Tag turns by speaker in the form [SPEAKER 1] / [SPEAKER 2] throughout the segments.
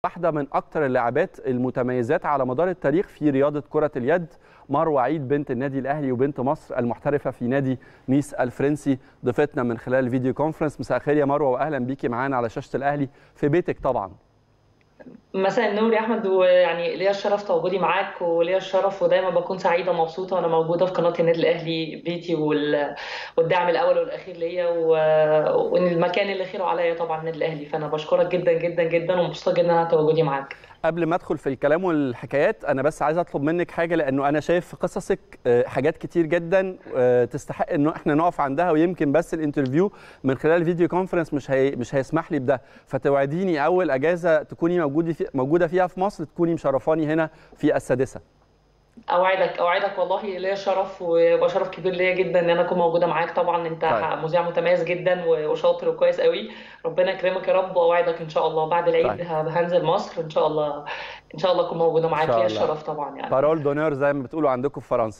[SPEAKER 1] واحده من اكثر اللاعبات المتميزات على مدار التاريخ في رياضه كره اليد مروه عيد بنت النادي الاهلي وبنت مصر المحترفه في نادي نيس الفرنسي ضيفتنا من خلال الفيديو كونفرنس مساء الخير يا مروه واهلا بيكي معانا على شاشه الاهلي في بيتك طبعا
[SPEAKER 2] مساء النور يا احمد ويعني ليا الشرف تواجدي معاك وليا الشرف ودايما بكون سعيده ومبسوطه وانا موجوده في قناه النادي الاهلي بيتي وال... والدعم الاول والاخير ليا و... وان المكان اللي خيره عليا طبعا النادي الاهلي فانا بشكرك جدا جدا جدا ومبسوطه جدا ان انا تواجدي معاك
[SPEAKER 1] قبل ما ادخل في الكلام والحكايات انا بس عايز اطلب منك حاجه لانه انا شايف في قصصك حاجات كتير جدا تستحق انه احنا نقف عندها ويمكن بس الانترفيو من خلال الفيديو كونفرنس مش هي مش هيسمح لي بده فتوعديني اول اجازه تكوني موجوده في موجوده فيها في مصر تكوني مشرفاني هنا في السادسه
[SPEAKER 2] اوعدك اوعدك والله ليا شرف ويبقى شرف كبير ليا جدا ان انا اكون موجوده معاك طبعا انت طيب. مذيع متميز جدا وشاطر وكويس قوي ربنا يكرمك يا رب واوعدك ان شاء الله بعد العيد طيب. هنزل مصر ان شاء الله ان شاء الله اكون موجوده معاك ليا الشرف طبعا يعني
[SPEAKER 1] بارول دونور زي ما بتقولوا عندكم في فرنسا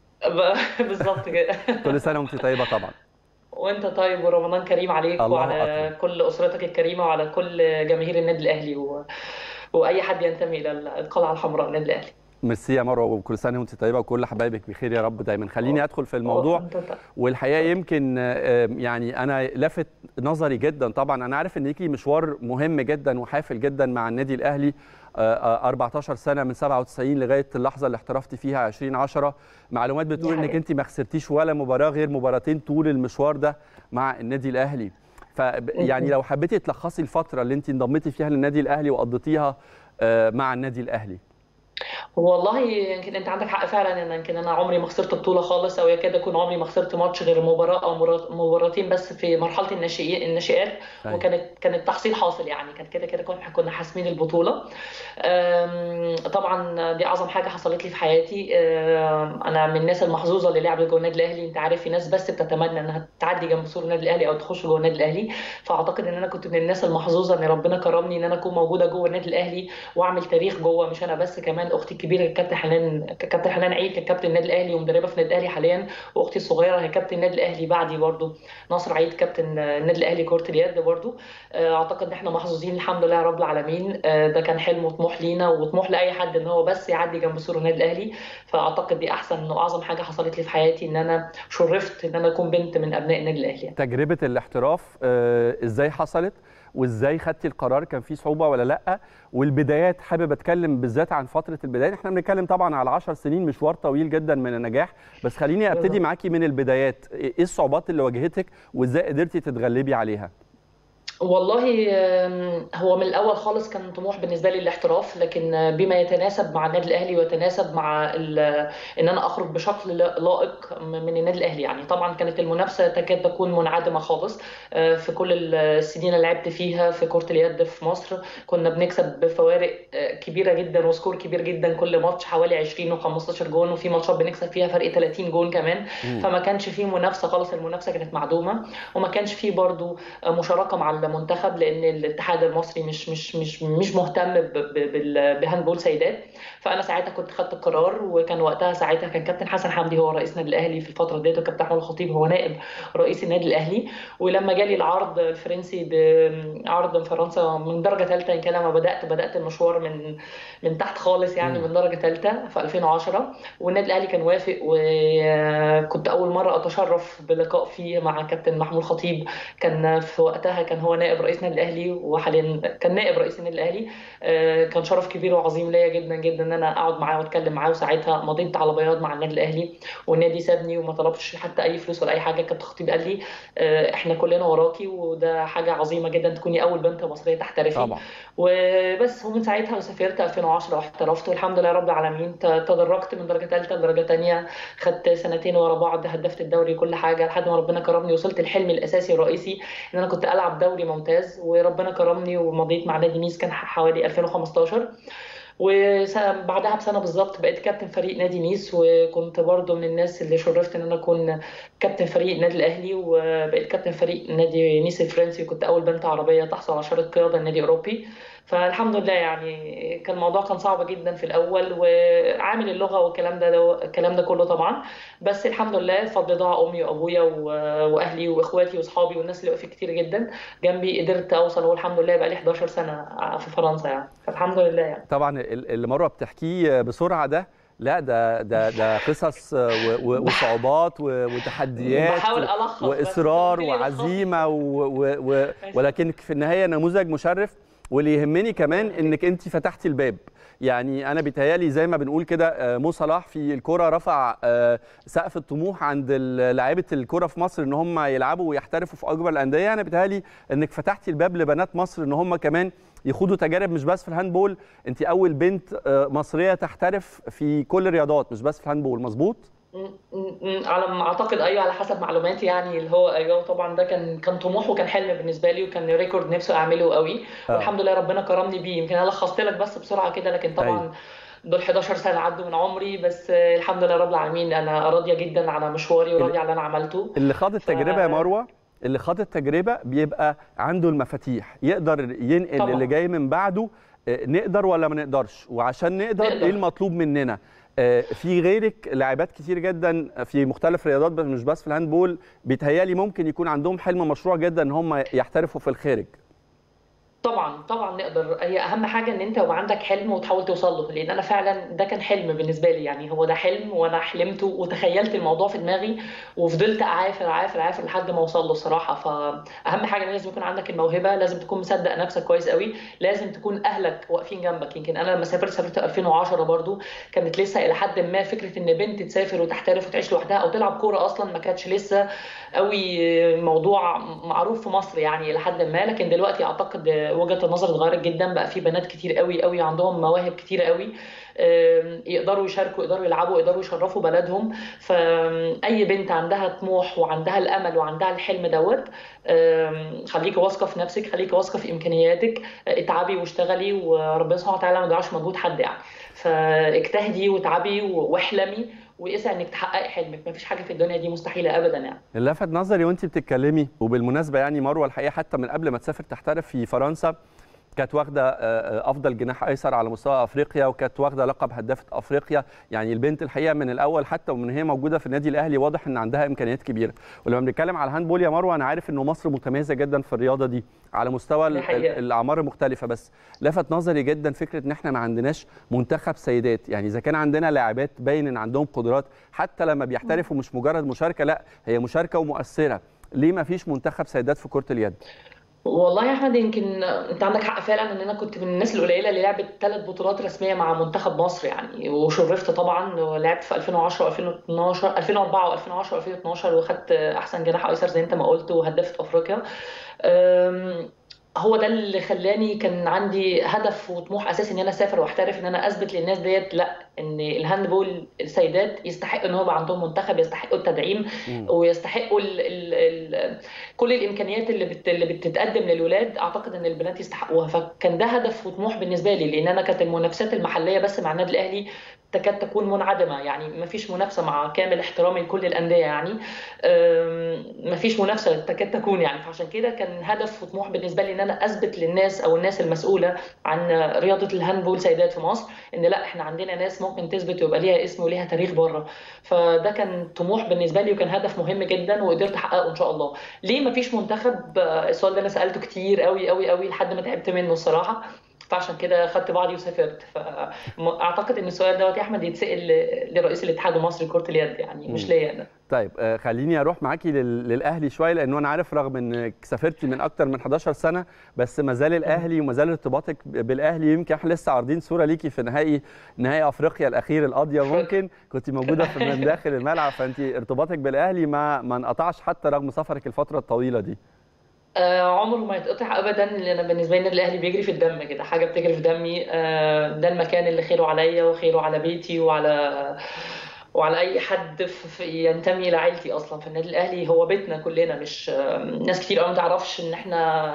[SPEAKER 2] بالظبط كده
[SPEAKER 1] كل سنه وانت طيبه طبعا
[SPEAKER 2] وانت طيب ورمضان كريم عليك وعلى أكبر. كل اسرتك الكريمه وعلى كل جماهير النادي الاهلي و... واي حد ينتمي الى القلعه الحمراء النادي الاهلي
[SPEAKER 1] ميرسي يا مروه وكل سنه وانت طيبه وكل حبايبك بخير يا رب دايما خليني ادخل في الموضوع والحقيقه يمكن يعني انا لفت نظري جدا طبعا انا عارف ان ليكي مشوار مهم جدا وحافل جدا مع النادي الاهلي 14 سنه من 97 لغايه اللحظه اللي احترفتي فيها 2010 معلومات بتقول انك انت ما خسرتيش ولا مباراه غير مباراتين طول المشوار ده مع النادي الاهلي ف يعني لو حبيتي تلخصي الفتره اللي انت انضميتي فيها للنادي الاهلي وقضيتيها مع النادي الاهلي
[SPEAKER 2] والله يمكن انت عندك حق فعلا ان يمكن انا عمري ما خسرت بطوله خالص او يكاد اكون عمري ما خسرت ماتش غير مباراه او مباراتين بس في مرحله الناشئين الناشئات وكانت كانت تحصيل حاصل يعني كانت كده كده كنا حاسمين البطوله طبعا دي اعظم حاجه حصلت لي في حياتي انا من الناس المحظوظه اللي لعبت جوه النادي الاهلي انت عارف في ناس بس بتتمنى انها تعدي جنب سور النادي الاهلي او تخش جوه النادي الاهلي فاعتقد ان انا كنت من الناس المحظوظه ان ربنا كرمني ان انا اكون موجوده جوه النادي الاهلي واعمل تاريخ جوه مش انا بس كمان اختي الكبيره الكابتن حنان كابتن حنان عيد كانت كابتن النادي الاهلي ومدربه في النادي الاهلي حاليا واختي الصغيره هي كابتن النادي الاهلي بعدي برضو ناصر عيد كابتن النادي الاهلي كره اليد برضو اعتقد ان احنا محظوظين الحمد لله رب العالمين ده كان حلم وطموح لينا وطموح لاي حد ان هو بس يعدي جنب سور النادي الاهلي فاعتقد دي احسن واعظم حاجه حصلت لي في حياتي ان انا شرفت ان انا اكون بنت من ابناء النادي الاهلي
[SPEAKER 1] تجربه الاحتراف ازاي حصلت وازاي خدتي القرار كان فيه صعوبه ولا لا والبدايات حابب اتكلم بالذات عن فتره البدايات احنا بنتكلم طبعا على 10 سنين مشوار طويل جدا من النجاح بس خليني ابتدي معاكي من البدايات ايه الصعوبات اللي واجهتك وازاي قدرتي تتغلبي عليها
[SPEAKER 2] والله هو من الاول خالص كان طموح بالنسبه لي الاحتراف لكن بما يتناسب مع النادي الاهلي ويتناسب مع ان انا اخرج بشكل لائق من النادي الاهلي يعني طبعا كانت المنافسه تكاد تكون منعدمه خالص في كل السنين اللي لعبت فيها في كره اليد في مصر كنا بنكسب بفوارق كبيره جدا وسكور كبير جدا كل ماتش حوالي 20 و15 جون وفي ماتشات بنكسب فيها فرق 30 جون كمان فما كانش فيه منافسه خالص المنافسه كانت معدومه وما كانش فيه برضو مشاركه مع المنتخب لان الاتحاد المصري مش مش مش مش مهتم بهاندبول سيدات فانا ساعتها كنت خدت القرار وكان وقتها ساعتها كان كابتن حسن حمدي هو رئيس النادي الاهلي في الفتره ديت وكابتن احمد الخطيب هو نائب رئيس النادي الاهلي ولما جالي العرض الفرنسي بعرض من فرنسا من درجه ثالثه يمكن لما بدات بدات المشوار من من تحت خالص يعني من درجه ثالثه في 2010 والنادي الاهلي كان وافق وكنت اول مره اتشرف بلقاء فيه مع كابتن محمود خطيب كان في وقتها كان هو نائب رئيس النادي الاهلي وحاليا كان نائب رئيس النادي الاهلي كان شرف كبير وعظيم ليا جدا جدا ان انا اقعد معاه واتكلم معاه وساعتها مضيت على بياض مع النادي الاهلي والنادي سابني وما طلبش حتى اي فلوس ولا اي حاجه كابتن خطيب قال لي احنا كلنا وراكي وده حاجه عظيمه جدا تكوني اول بنت مصريه تحترفي طبعا. وبس ومن ساعتها وسافرت 2010 واحترفت والحمد لله رب العالمين تدرجت من درجه ثالثه لدرجه ثانيه خدت سنتين ورا بعض هدفت الدوري كل حاجه لحد ما ربنا كرمني وصلت الحلم الاساسي الرئيسي ان انا كنت العب دوري ممتاز وربنا كرمني ومضيت مع نادي ميس كان حوالي 2015 وبعدها بسنه بالظبط بقيت كابتن فريق نادي نيس وكنت برضو من الناس اللي شرفت ان انا اكون كابتن فريق النادي الاهلي وبقيت كابتن فريق نادي نيس الفرنسي وكنت اول بنت عربيه تحصل على شهاده قياده النادي الاوروبي فالحمد لله يعني كان الموضوع كان صعب جدا في الاول وعامل اللغه والكلام ده, ده الكلام ده كله طبعا بس الحمد لله الفضل ضاع امي وابويا واهلي واخواتي واصحابي والناس اللي وقفت كتير جدا جنبي قدرت اوصل والحمد لله بقى لي 11 سنه في فرنسا يعني فالحمد لله يعني
[SPEAKER 1] طبعا اللي مروه بتحكيه بسرعه ده لا ده ده ده قصص وصعوبات وتحديات
[SPEAKER 2] بحاول الخص
[SPEAKER 1] واصرار وعزيمه و و ولكن في النهايه نموذج مشرف واللي يهمني كمان انك انت فتحتي الباب يعني انا بيتهيالي زي ما بنقول كده مو صلاح في الكره رفع سقف الطموح عند لاعيبه الكره في مصر ان هم يلعبوا ويحترفوا في اكبر الانديه انا بيتهيالي انك فتحتي الباب لبنات مصر ان هم كمان يخوضوا تجارب مش بس في الهاندبول انت اول بنت مصريه تحترف في كل الرياضات مش بس في الهاندبول مظبوط
[SPEAKER 2] على ما اعتقد ايوه على حسب معلوماتي يعني اللي هو ايوه طبعا ده كان كان طموح وكان حلم بالنسبه لي وكان ريكورد نفسي اعمله قوي آه. والحمد لله ربنا كرمني بيه يمكن انا لخصت لك بس بسرعه كده لكن طبعا أيوة. دول 11 سنه عدوا من عمري بس الحمد لله رب العالمين انا راضيه جدا على مشواري وراضيه على اللي انا عملته
[SPEAKER 1] اللي خاض التجربه ف... يا مروه اللي خاض التجربه بيبقى عنده المفاتيح يقدر ينقل طبعا. اللي جاي من بعده نقدر ولا ما نقدرش وعشان نقدر, نقدر. ايه المطلوب مننا في غيرك لاعبات كتير جدا في مختلف الرياضات مش بس في الهاندبول بيتهيالي ممكن يكون عندهم حلم مشروع جدا ان هم يحترفوا في الخارج
[SPEAKER 2] طبعا طبعا نقدر هي اهم حاجه ان انت يبقى عندك حلم وتحاول توصل له لان انا فعلا ده كان حلم بالنسبه لي يعني هو ده حلم وانا حلمته وتخيلت الموضوع في دماغي وفضلت اعافر اعافر اعافر لحد ما اوصل له الصراحه فاهم حاجه لازم يكون عندك الموهبه لازم تكون مصدق نفسك كويس قوي لازم تكون اهلك واقفين جنبك يمكن انا لما سافرت سافرت 2010 برضو كانت لسه الى حد ما فكره ان بنت تسافر وتحترف وتعيش لوحدها او تلعب كوره اصلا ما كانتش لسه قوي موضوع معروف في مصر يعني الى حد ما لكن دلوقتي اعتقد وجهه النظر اتغيرت جدا بقى في بنات كتير قوي قوي عندهم مواهب كتير قوي يقدروا يشاركوا يقدروا يلعبوا يقدروا يشرفوا بلدهم فاي بنت عندها طموح وعندها الامل وعندها الحلم دوت خليكي واثقه في نفسك خليكي واثقه في امكانياتك اتعبي واشتغلي وربنا سبحانه وتعالى ما يضيعش مجهود حد يعني فاجتهدي واتعبي واحلمي واسعي انك تحققي حلمك ما فيش حاجه في الدنيا دي مستحيله ابدا يعني
[SPEAKER 1] اللي لفت نظري وانت بتتكلمي وبالمناسبه يعني مروه الحقيقه حتى من قبل ما تسافر تحترف في فرنسا كانت واخده افضل جناح ايسر على مستوى افريقيا وكانت واخده لقب هدافه افريقيا يعني البنت الحقيقه من الاول حتى ومن هي موجوده في النادي الاهلي واضح ان عندها امكانيات كبيره ولما بنتكلم على الهاندبول يا مروه انا عارف انه مصر متميزه جدا في الرياضه دي على مستوى الاعمار المختلفه بس لفت نظري جدا فكره ان احنا ما عندناش منتخب سيدات يعني اذا كان عندنا لاعبات باين ان عندهم قدرات حتى لما بيحترفوا مش مجرد مشاركه لا هي مشاركه ومؤثره ليه ما فيش منتخب سيدات في كره اليد
[SPEAKER 2] والله يا احمد يمكن انت عندك حق فعلا ان انا كنت من الناس القليله اللي لعبت ثلاث بطولات رسميه مع منتخب مصر يعني وشرفت طبعا ولعبت في 2010 و2012 2004 و2010 و2012 وخدت احسن جناح ايسر زي انت ما قلت وهدفت افريقيا هو ده اللي خلاني كان عندي هدف وطموح اساسي ان انا اسافر واحترف ان انا اثبت للناس ديت لا ان الهاندبول السيدات يستحقوا ان هو يبقى عندهم منتخب يستحقوا التدعيم م. ويستحقوا ال ال ال كل الامكانيات اللي بت اللي بتتقدم للولاد اعتقد ان البنات يستحقوها فكان ده هدف وطموح بالنسبه لي لان انا كانت المنافسات المحليه بس مع النادي الاهلي تكاد تكون منعدمه يعني ما فيش منافسه مع كامل احترامي لكل الانديه يعني ما فيش منافسه تكاد تكون يعني فعشان كده كان هدف وطموح بالنسبه لي ان انا اثبت للناس او الناس المسؤوله عن رياضه الهاندبول سيدات في مصر ان لا احنا عندنا ناس ممكن تثبت ويبقى ليها اسم وليها تاريخ بره فده كان طموح بالنسبه لي وكان هدف مهم جدا وقدرت احققه ان شاء الله ليه ما فيش منتخب السؤال ده انا سالته كتير قوي قوي قوي لحد ما تعبت منه الصراحه فعشان كده خدت بعضي وسافرت فاعتقد ان السؤال دوت يا احمد يتسال لرئيس الاتحاد المصري لكره اليد يعني مش ليا انا
[SPEAKER 1] طيب خليني اروح معاكي للاهلي شويه لانه انا عارف رغم انك سافرتي من اكتر من 11 سنه بس ما زال الاهلي وما زال ارتباطك بالاهلي يمكن احنا لسه عارضين صوره ليكي في نهائي نهائي افريقيا الاخير القاضيه ممكن كنت موجوده في من داخل الملعب فانت ارتباطك بالاهلي ما ما انقطعش حتى رغم سفرك الفتره الطويله دي
[SPEAKER 2] آه عمره ما يتقطع ابدا لان انا بالنسبه لي الاهلي بيجري في الدم كده حاجه بتجري في دمي آه ده المكان اللي خيره عليا وخيره على بيتي وعلى وعلى اي حد في ينتمي لعائلتي اصلا فالنادي الاهلي هو بيتنا كلنا مش آه ناس كتير قوي ما تعرفش ان احنا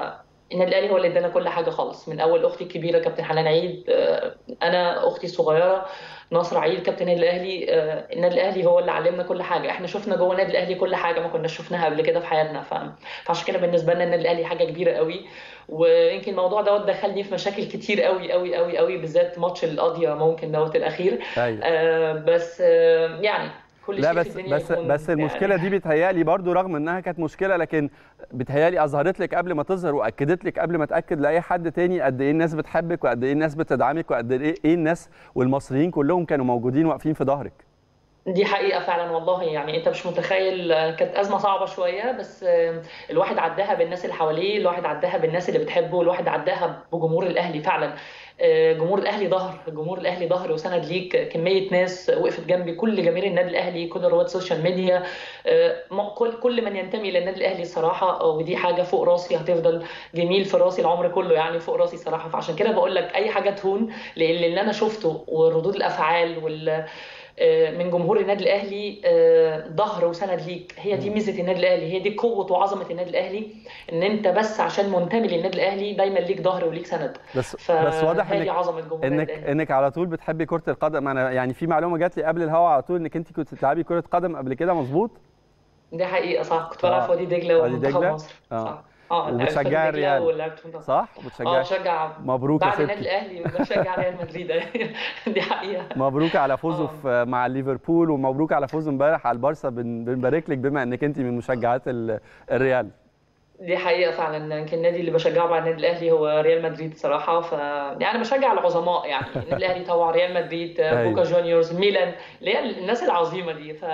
[SPEAKER 2] النادي الاهلي هو اللي ادانا كل حاجه خالص من اول اختي الكبيره كابتن حنان عيد انا اختي الصغيره نصر عيد كابتن النادي الاهلي النادي الاهلي هو اللي علمنا كل حاجه احنا شفنا جوه النادي الاهلي كل حاجه ما كناش شفناها قبل كده في حياتنا ف... فعشان كده بالنسبه لنا النادي الاهلي حاجه كبيره قوي ويمكن الموضوع دوت دخلني في مشاكل كتير قوي قوي قوي قوي بالذات ماتش القضيه ممكن دوت الاخير
[SPEAKER 1] أيوة.
[SPEAKER 2] آه بس آه يعني كل
[SPEAKER 1] لا
[SPEAKER 2] شيء
[SPEAKER 1] بس
[SPEAKER 2] في الدنيا
[SPEAKER 1] بس
[SPEAKER 2] يكون
[SPEAKER 1] بس المشكله
[SPEAKER 2] يعني
[SPEAKER 1] دي بتهيالي برضو رغم انها كانت مشكله لكن بتهيالي اظهرت لك قبل ما تظهر واكدت لك قبل ما تاكد لاي حد تاني قد ايه الناس بتحبك وقد ايه الناس بتدعمك وقد ايه ايه الناس والمصريين كلهم كانوا موجودين واقفين في ظهرك
[SPEAKER 2] دي حقيقة فعلا والله يعني انت مش متخيل كانت أزمة صعبة شوية بس الواحد عداها بالناس اللي حواليه الواحد عداها بالناس اللي بتحبه الواحد عداها بجمهور الأهلي فعلا جمهور الأهلي ظهر جمهور الأهلي ظهر وسند ليك كمية ناس وقفت جنبي كل جماهير النادي الأهلي كل رواد السوشيال ميديا كل كل من ينتمي للنادي الأهلي الصراحة ودي حاجة فوق راسي هتفضل جميل في راسي العمر كله يعني فوق راسي صراحة فعشان كده بقول لك أي حاجة تهون لأن اللي أنا شفته وردود الأفعال وال من جمهور النادي الاهلي ظهر وسند ليك هي دي ميزه النادي الاهلي هي دي قوه وعظمه النادي الاهلي ان انت بس عشان منتمي للنادي الاهلي دايما ليك ظهر وليك سند
[SPEAKER 1] بس بس واضح
[SPEAKER 2] هي
[SPEAKER 1] انك
[SPEAKER 2] دي عظمه جمهور
[SPEAKER 1] انك
[SPEAKER 2] النادي الأهلي.
[SPEAKER 1] انك على طول بتحبي كره القدم انا يعني في معلومه جات لي قبل الهوا على طول انك انت كنت بتلعبي كره قدم قبل كده مظبوط
[SPEAKER 2] دي حقيقه صح كنت بلعب
[SPEAKER 1] آه.
[SPEAKER 2] في وادي دجله
[SPEAKER 1] وادي
[SPEAKER 2] ومنتخب
[SPEAKER 1] دجلة؟
[SPEAKER 2] مصر
[SPEAKER 1] آه.
[SPEAKER 2] صح اه لعبت في
[SPEAKER 1] وبتشجعي
[SPEAKER 2] وادي دجلة
[SPEAKER 1] الريال.
[SPEAKER 2] ولعبت في منتخب
[SPEAKER 1] صح
[SPEAKER 2] اه
[SPEAKER 1] وبتشجعي
[SPEAKER 2] بشجع
[SPEAKER 1] مبروك يا
[SPEAKER 2] بعد النادي
[SPEAKER 1] ستي
[SPEAKER 2] الاهلي بشجع ريال مدريد دي حقيقه
[SPEAKER 1] مبروك على فوزه
[SPEAKER 2] آه.
[SPEAKER 1] في مع ليفربول ومبروك على فوزه امبارح على البارسا بن- بنبارك لك بما انك انت من مشجعات ال- الريال
[SPEAKER 2] دي حقيقة فعلا يمكن النادي اللي بشجعه بعد النادي الأهلي هو ريال مدريد صراحة ف يعني أنا بشجع العظماء يعني النادي الأهلي طبعا ريال مدريد
[SPEAKER 1] أيوة.
[SPEAKER 2] بوكا جونيورز ميلان اللي هي الناس العظيمة دي ف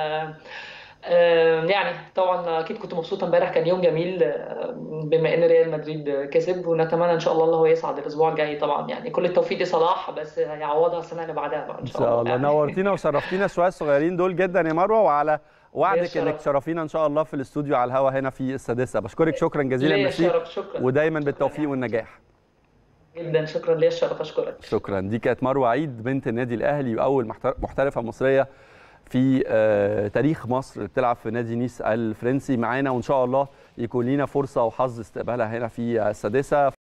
[SPEAKER 2] آه، يعني طبعا اكيد كنت مبسوطه امبارح كان يوم جميل آه، بما ان ريال مدريد كسب ونتمنى ان شاء الله الله هو يصعد الاسبوع الجاي طبعا يعني كل التوفيق لصلاح بس هيعوضها السنه اللي بعدها بقى
[SPEAKER 1] ان شاء الله
[SPEAKER 2] يعني.
[SPEAKER 1] نورتينا وشرفتينا شويه الصغيرين دول جدا يا مروه وعلى وعدك
[SPEAKER 2] الشرف.
[SPEAKER 1] انك تشرفينا ان شاء الله في الاستوديو على الهوا هنا في السادسه بشكرك شكرا جزيلا
[SPEAKER 2] ليا
[SPEAKER 1] ميرسي
[SPEAKER 2] الشرف شكرا
[SPEAKER 1] ودايما
[SPEAKER 2] شكراً
[SPEAKER 1] بالتوفيق
[SPEAKER 2] يعني.
[SPEAKER 1] والنجاح
[SPEAKER 2] جدا شكرا ليا الشرف اشكرك
[SPEAKER 1] شكرا دي كانت مروه عيد بنت النادي الاهلي واول محتر- محترفه مصريه في آه، تاريخ مصر بتلعب في نادي نيس الفرنسي معانا وان شاء الله يكون لينا فرصه وحظ استقبالها هنا في السادسه